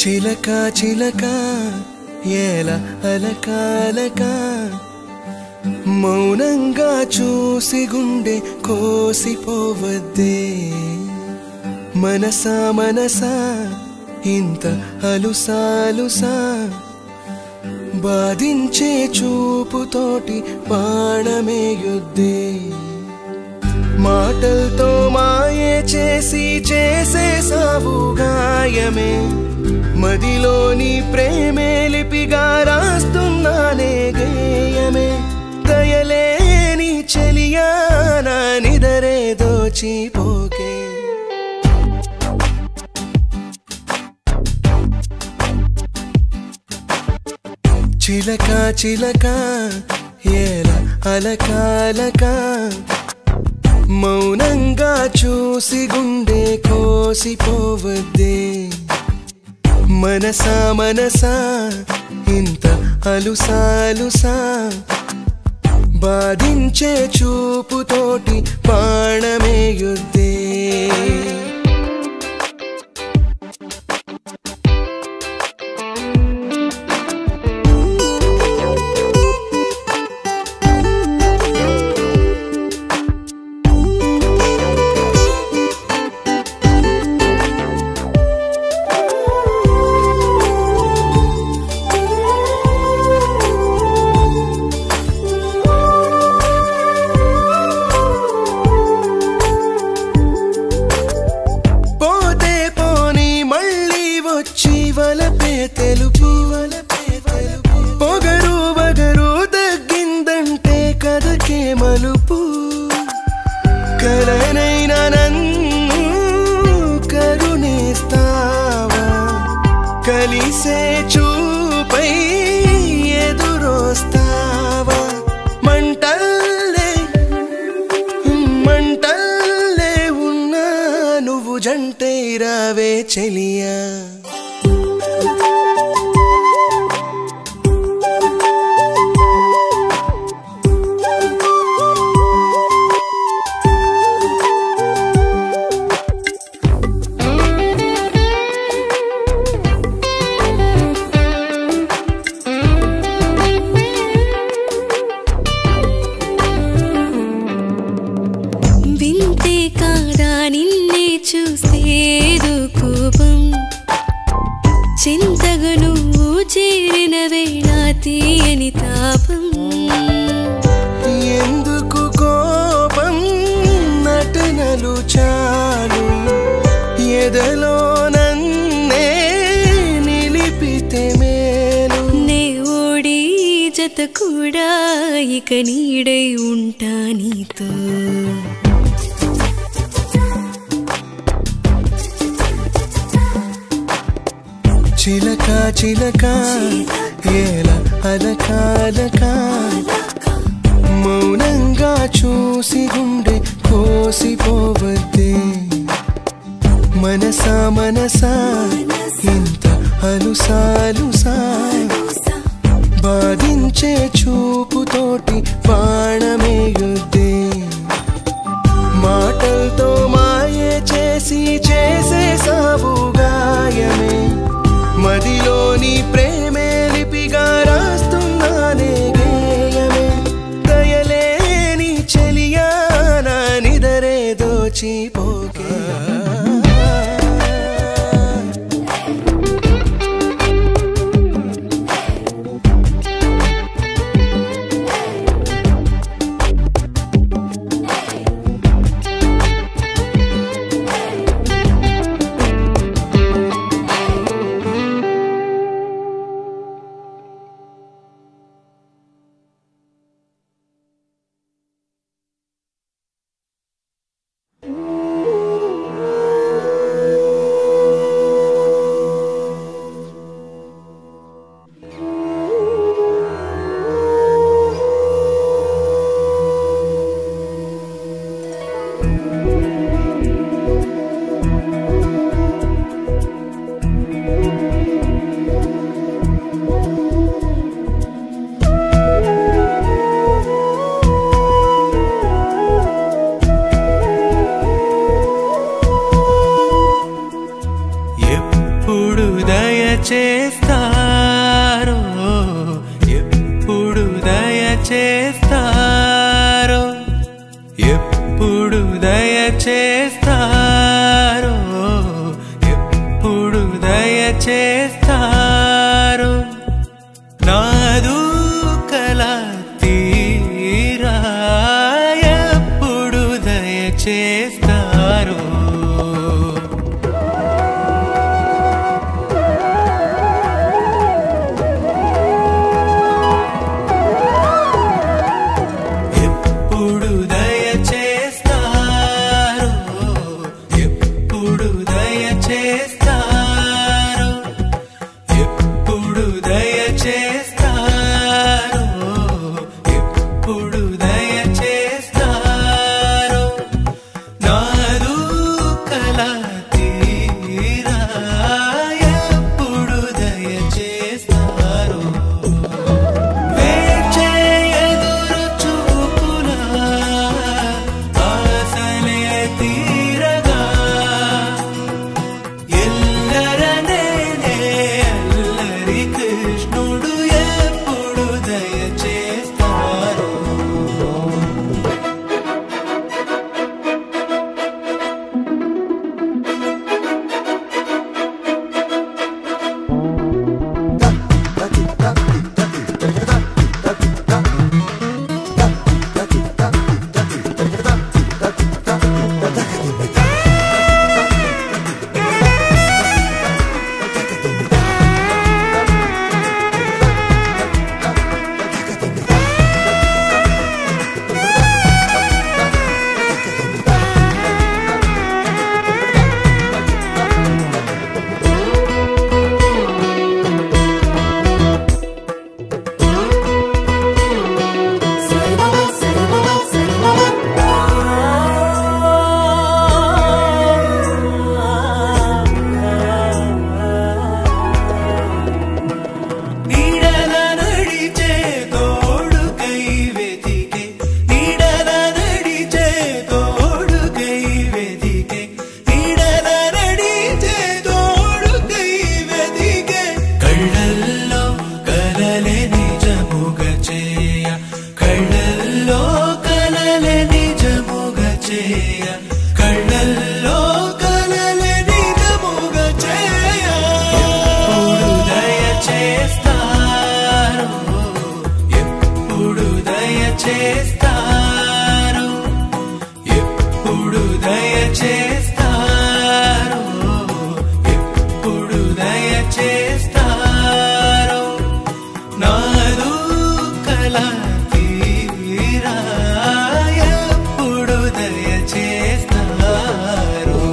చిలక చిలక ఏల అలక అలక మౌనంగా చూసి గుండె కోసిపోవద్దే మనసా మనసా ఇంత అలుసాలుసా బాధించే చూపుతోటి బాణమేయుద్దే మాటలతో మాయే చేసి చేసే సావు గాయమే మదిలోని ప్రేమే లిపిగా రాస్తున్నానే గేయమే దయలేని చెలియా నా నిదరే దోచిపోకే చిలక చిలక ఏల అలక అలక మౌనంగా చూసి గుండె కోసిపోవద్దే మనసా మనసా ఇంత అలుసాలుసా బాధించే చూపుతోటి బాణమేయుద్దే పోతే పోని మళ్ళీ వచ్చి వలపే తెలుపు పొగరు బగరు తగ్గిందంటే కథకే మలుపు కలనైనా నన్ను కరుణిస్తావా కలిసే చూపై ఎదురొస్తావా మంటల్లే మంటల్లే ఉన్నా నువ్వు జంటే రావే చెలియా వింతే కాదా నిన్నే చూసేదు కోపం చింతగా నువ్వు చేరిన వేళ తీయని తాపం ఎందుకు కోపం నటనలు చాలు ఎదలో నన్నే నిలిపితే మేలు నే ఓడి జత కూడా ఇక నీడై ఉంటా నీతో చిలక చిలక ఏల అలక అలక మౌనంగా చూసి గుండె కోసిపోవద్దే మనసా మనసా ఇంత అలుసాలుసా బాధించే చూపుతోటి బాణమేయుద్దే మాటలతో మాయే చేసి చేసే సావు గాయమే మదిలోని ప్రేమే లిపిగా రాస్తున్నానే గేయమే దయలేని చెలియా నా నిదరే దోచిపోకే చేస్తారో ఎప్పుడు దయ చేస్తారో నాదు కల తీరా ఎప్పుడు దయ చేస్తారో వేచే ఎదురు చూపులా ఆశలే తీరగా ఎల్లరనే అల్లరి కృష్ణుడు ఎప్పుడు దయ చేస్తారో నీడల నడిచే తోడు కై వెతికే నీడల నడిచే తోడు కై వెతికే నీడల నడిచే తోడు కై వెతికే కళ్ళల్లో కలలే నిజముగ చేయ కళ్ళల్లో కలలే నిజముగ చేయ కళ్ళల్లో కలలే నిజముగ చేయ ఎప్పుడు దయ చేస్తారు ఎప్పుడు దయ చేస్తారు ఎప్పుడు దయ చేస్తారు ఎప్పుడు దయ చేస్తారు నాదు కల తీరా ఎప్పుడు దయ చేస్తారు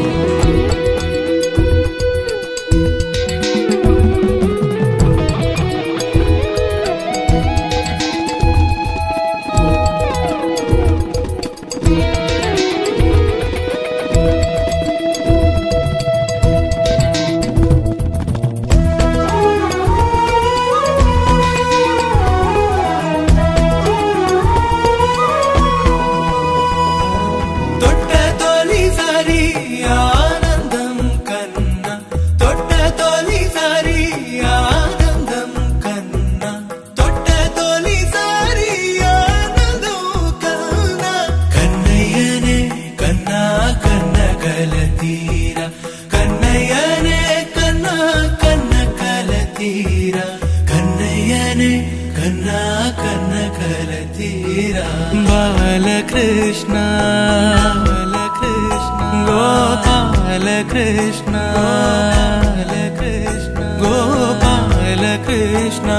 తొట్ట తొలిసారి ఆనందం కన్నా తొట్ట తొలిసారి ఆనందం కన్నా తొట్ట తొలిసారి ఆనందం కన్నా కన్నయ్యనే కన్నా కన్న కల తీర కన్నయ్యనే కన్నా కన్న కల తీర కన్నయ్యనే కన్నా కన్న కల తీర బాలకృష్ణ బాలకృష్ణ గోపాలకృష్ణ బాలకృష్ణ గోపాలకృష్ణ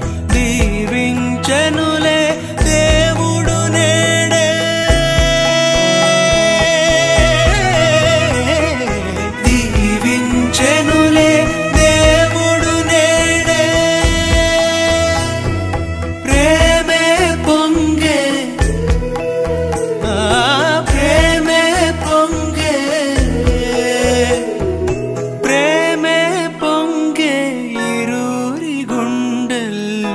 దీవించనులే దేవుడు నేడే దీవించెనులే దేవుడు నేడే ప్రేమే పొంగే ఆ ప్రేమే పొంగే ప్రేమే పొంగే ఇరూరి గుండెల్లో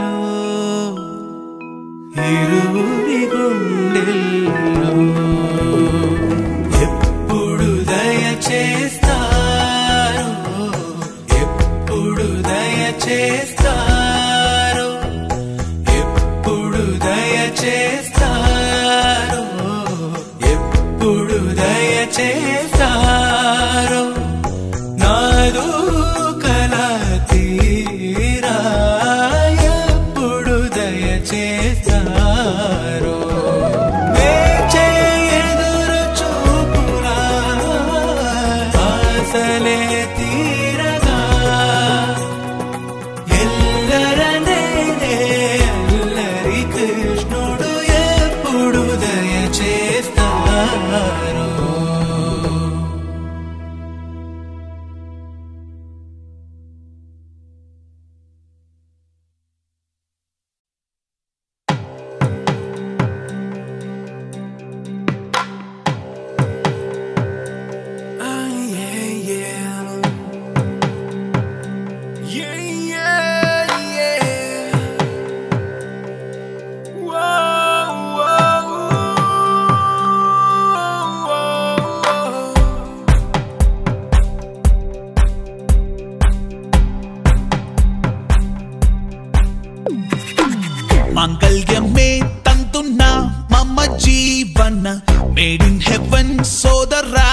మాంగళ్యమే తంతున్న మమ్మ జీవన మేడ్ ఇన్ హెవెన్ సోదరా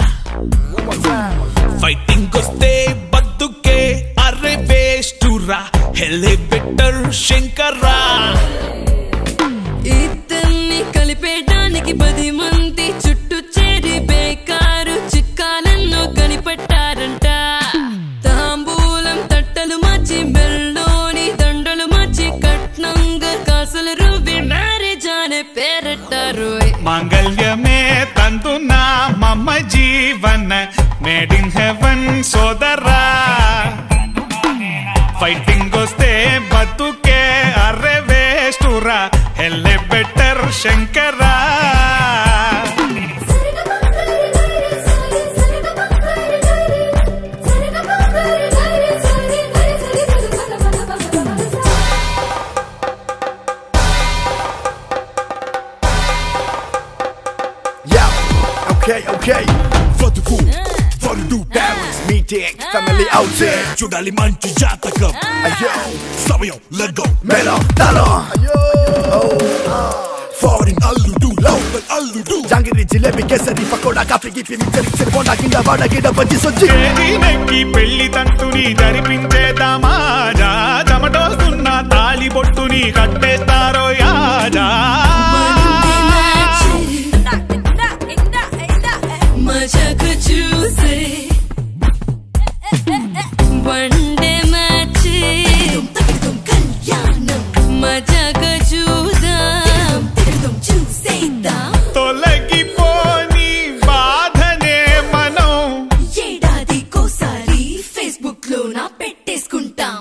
ఫైటింగ్ వస్తే బతుకే అరే వేస్టురా హెల్లే బెటర్ శంకరా ఇద్దరిని కలిపేయడానికి పది మంది చుట్టూ చేరి బేకారు చిక్కాలెన్నో కనిపెట్టారంట తాంబూలం తట్టలు మార్చి బెల్లోని దండలు మార్చి కట్నంగా కాసులు రువ్వి మ్యారేజ్ అనే పేరెట్టారు మాంగళ్యమే తంతున్న మమ్మ జీవన మేడ్ ఇన్ హెవెన్ సోదరా ఫైటింగ్ వస్తే బతుకే అర్రే వేస్టురా హెల్లే బెటర్ శంకరా Yeah, okay, okay. బతుకు వరుడు parents meeting family outing చూడాలి మంచి జాతకం అయ్యో సమయం లగ్గం మేళం తాళం అయ్యో ఫారిన్ అల్లుడు లోకల్ అల్లుడు జాంగిరి జిలేబి కేసరి పకోడా కాఫీ గిఫీ మిక్సర్ ఇక్సర్ బోండా కింద వాడ గిడ బజ్జి సొజ్జి నెక్కి పెళ్లి తంతుని జరిపించేద్దామా జా చెమటోస్తున్న తాలి బొట్టుని కట్టేస్తారో యాజా మజాకు చూసే వన్డే మ్యాచ్ మజాకు చూద్దాం చూసేద్దాం తొలగిపోని బాధనే మనం ఏడాదికోసారి ఫేస్బుక్ లో నా పెట్టేసుకుంటాం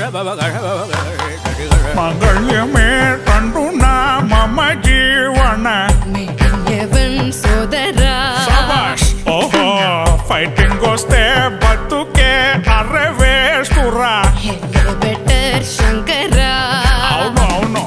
మంగళ్యమే తంటున్నా మమ జీవన ఎవన్ సోదరా శభాష్. ఓహో ఫైటింగ్ వస్తే బతుకే అర్రె వేస్తురా బెటర్ శంకరా అవును అవును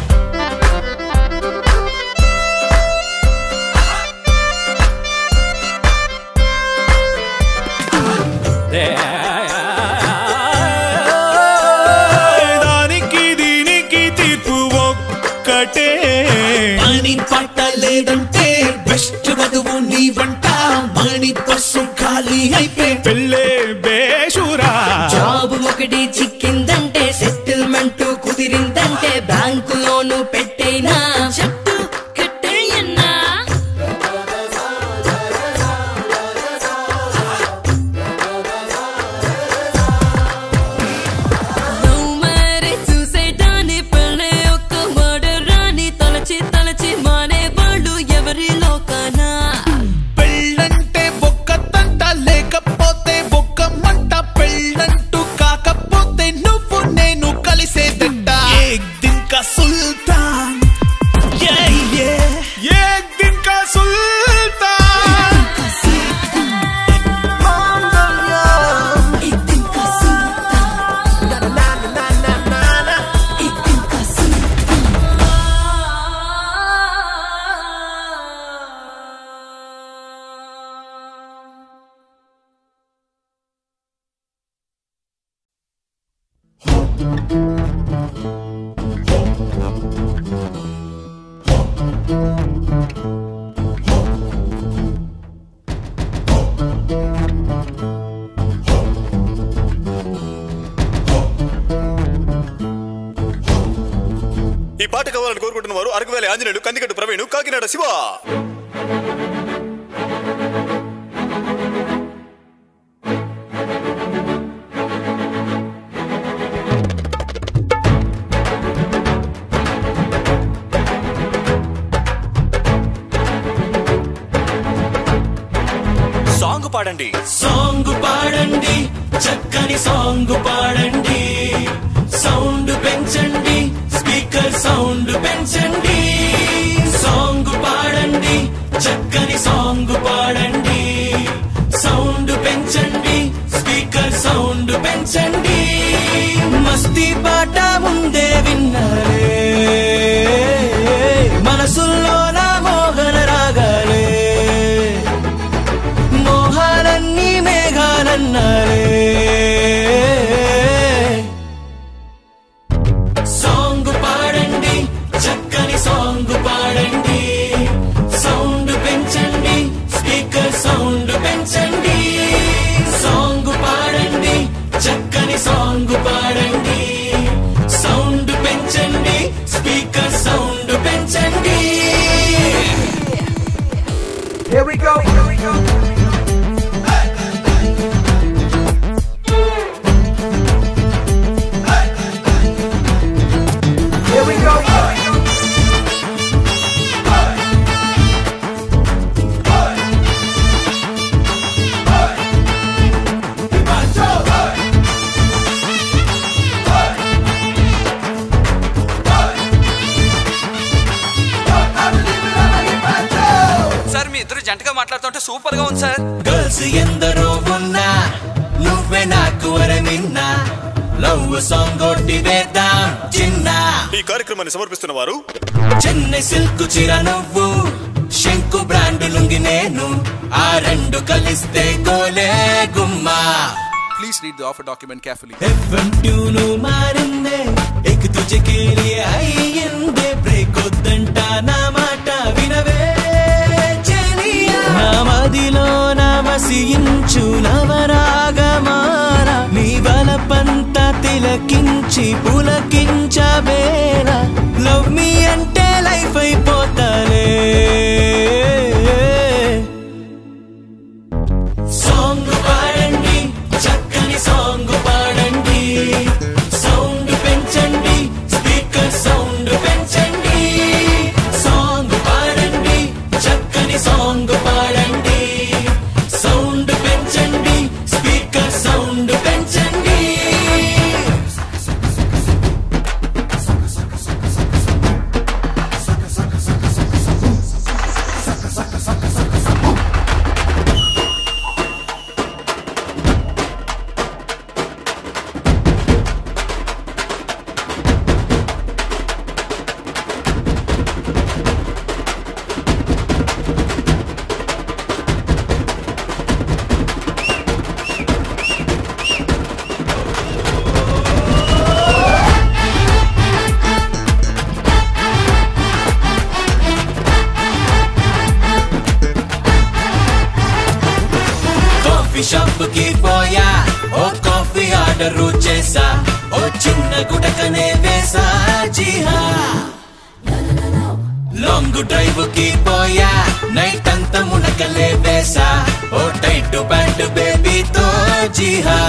దానికి దీనికి తీర్పు ఒక్కటే మణి పట్టలేదంటే బెస్ట్ వధువు నీ వంట మణి పర్సు ఖాళీ అయిపోయి పెళ్ళే బేషురా జాబ్ ఒకటి చిక్కిందంటే సెటిల్మెంట్ కుదిరిందంటే బ్యాంకు లోను పెట్టైనా చెట్టు కట్టేయన్నా నువ్వు మరి చూసేటాన్ని పెళ్ళే ఒక్క మర్డరాని తలచి తలచి మానే వాళ్ళు ఎవరి లోకానా పెళ్ళంటే ఒక్క తంట లేకపోతే ఒక్క మంట పెళ్ళంటూ కాకపోతే నువ్వు నేను కలిసేదంట ఏక్ దిన్ కా సుల్తాన్ Yeah, yeah. ఏక్ దిన్ కా సుల్తాన్ ఈ పాట కావాలని కోరుకుంటున్న వారు అరకువేలి ఆంజనేయులు కందికట్టు ప్రవీణ్ కాకినాడ శివ సాంగ్ పాడండి సాంగ్ పాడండి చక్కని సాంగ్ పాడండి సౌండ్ పెంచండి స్పీకర్ సౌండ్ పెంచండి సాంగ్ పాడండి చక్కని సాంగ్ పాడండి సౌండ్ పెంచండి స్పీకర్ సౌండ్ పెంచండి మస్తీ పాట ముందే విన్నారే మనసుల్లో నా మోహన రాగాలే మోహాలన్నీ మేఘాలన్నారే పాడండి సౌండ్ పెంచండి స్పీకర్ సౌండ్ పెంచండి సాంగ్ పాడండి చక్కని సాంగ్ పాడండి సౌండ్ పెంచండి స్పీకర్ సౌండ్ పెంచండి Here we go. Here we go. Here we go. Sir మీ ఇద్దరు జంటగా మాట్లాడుతుంటే సూపర్ గా ఉంది సార్ గర్ల్స్ ఎందరో ఉన్నా నువ్వే నాకు వరమిన్నా లవ్ సాంగ్ కొట్టి వేద్దాం చిన్న ఈ కార్యక్రమాన్ని సమర్పిస్తున్న వారు చెన్నై సిల్క్ చీర నువ్వు శంకు బ్రాండ్ లుంగి నేను ఆ రెండు కలిస్తే గోలే గుమ్మా please read the offer document carefully FM tune మారిందే ఎక్ తుజే కే లియే అయ్యిందే బ్రేక్ వద్దంట నా మాట వినవే చెలియా నా మదిలో నా వసించు నవరాగమాల నీ వలపంత తిలకించి పులకించబేల లవ్ మీ అంటే లైఫ్ అయిపోతాలే సాంగ్ పాడండి చక్కని సాంగ్ పాడండి సౌండ్ పెంచండి స్పీకర్ సౌండ్ పెంచండి సాంగ్ పాడండి చక్కని సాంగ్ పాడండి సౌండ్ పెంచండి స్పీకర్ సౌండ్ పెంచండి కాఫీ షాప్ కి పోయా ఓ కాఫీ ఆర్డర్ చేసా ఓ చిన్న గుటకనే వేసా జీహా లాంగ్ డ్రైవ్ కి పోయా నైట్ అంతా మునకలే వేసా ఓ టైట్ ప్యాంట్ బేబీతో జీహా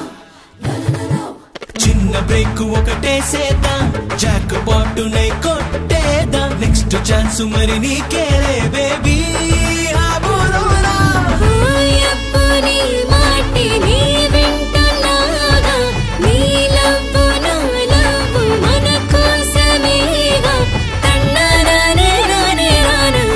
చిన్న బ్రేక్ ఒకటేసేద్దాం జాక్ బాటునై కొట్టేద్దాం నెక్స్ట్ ఛాన్స్ మరి నీకేలే బేబీ ఆ బోలోలా హాయప్పు నీ మాటి నీ వింటున్నాగా నీ లవ్వు నా లవ్వు మన కోసమేగా తన్నరానే రానే రానే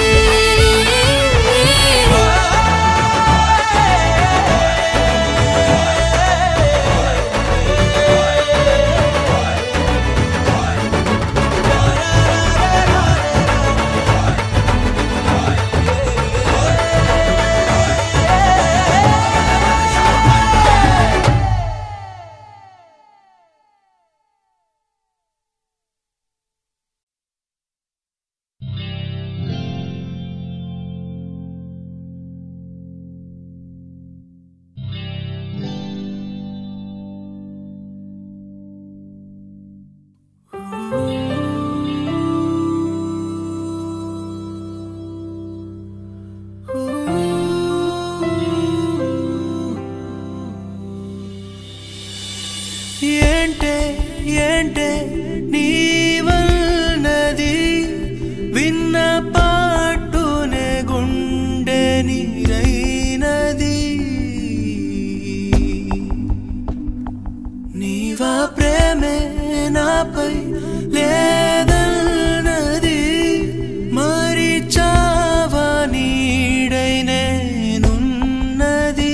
ఏంటే ఏంటే నీవన్నది విన్న పాటునే గుండె నీరైనది నీవా ప్రేమే నాపై లేదన్నది మరి చావా నీడై నేనున్నది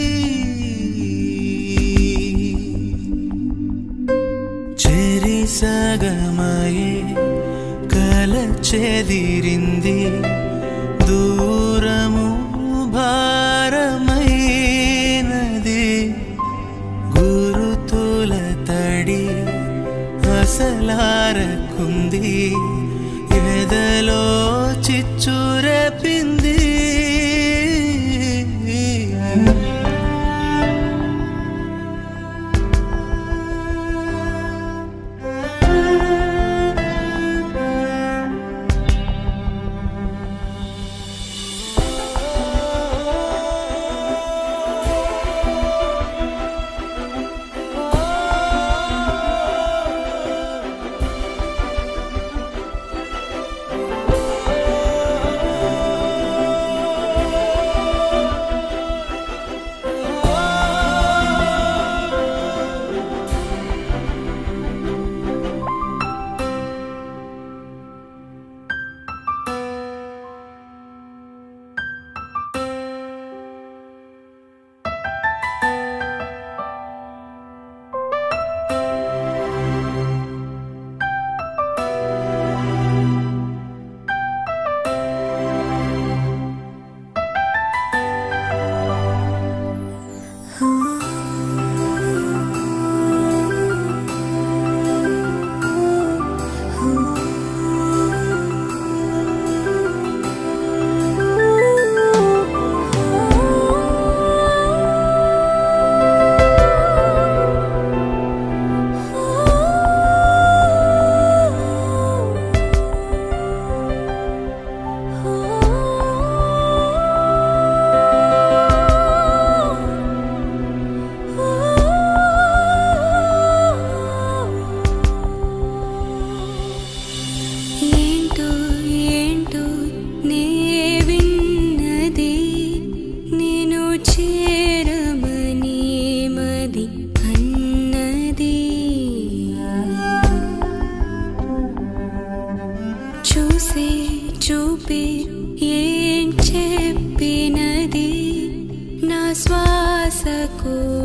చెరి సగమయే కల చెదిరింది దూరము భారమైనది గురుతుల తడి అసలారకుంది ఎదలో చిచ్చురేపింది ఏంటో ఏంటో నే విన్నది నేను చేరమని మది అన్నది చూసే చూపే ఏం చెప్పినది నా శ్వాస కూడా